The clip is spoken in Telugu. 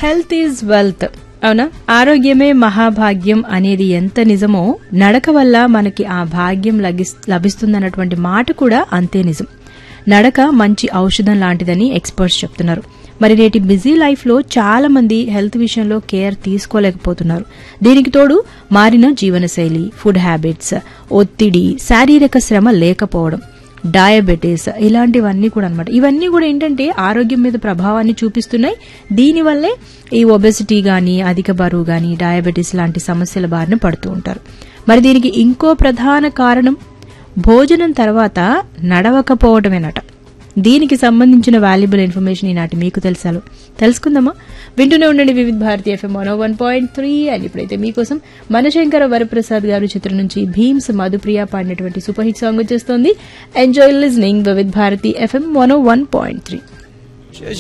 హెల్త్ ఈజ్ వెల్త్ అవునా ఆరోగ్యమే మహాభాగ్యం అనేది ఎంత నిజమో నడక వల్ల మనకి ఆ భాగ్యం లగిస్- లభిస్తుందన్నటువంటి మాట కూడా అంతే నిజం నడక మంచి ఔషధం లాంటిదని ఎక్స్పర్ట్స్ చెప్తున్నారు మరి నేటి బిజీ లైఫ్ లో చాలా మంది హెల్త్ విషయంలో కేర్ తీసుకోలేకపోతున్నారు దీనికి తోడు మారిన జీవనశైలి ఫుడ్ హ్యాబిట్స్ ఒత్తిడి శారీరక శ్రమ లేకపోవడం డయాబెటీస్ ఇలాంటివన్నీ కూడా అన్నమాట ఇవన్నీ కూడా ఏంటంటే ఆరోగ్యం మీద ప్రభావాన్ని చూపిస్తున్నాయి దీనివల్లే ఈ ఒబెసిటీ గాని అధిక బరువు గాని డయాబెటీస్ లాంటి సమస్యల బారిన పడుతూ ఉంటారు మరి దీనికి ఇంకో ప్రధాన కారణం భోజనం తర్వాత నడవకపోవడమేనట దీనికి సంబంధించిన వాల్యుబుల్ ఇన్ఫర్మేషన్ ఈనాటి మీకు తెలుసాలు తెలుసుకుందామా వింటూనే ఉండండి Vividh Bharati FM one one point three and ఇప్పుడైతే మీకోసం మనశంకర వరప్రసాద్ గారు చిత్రం నుంచి భీమ్స్ మధుప్రియ పాడినటువంటి సూపర్ హిట్ సాంగ్ వచ్చేస్తోంది enjoy listening Vividh Bharati FM one one point three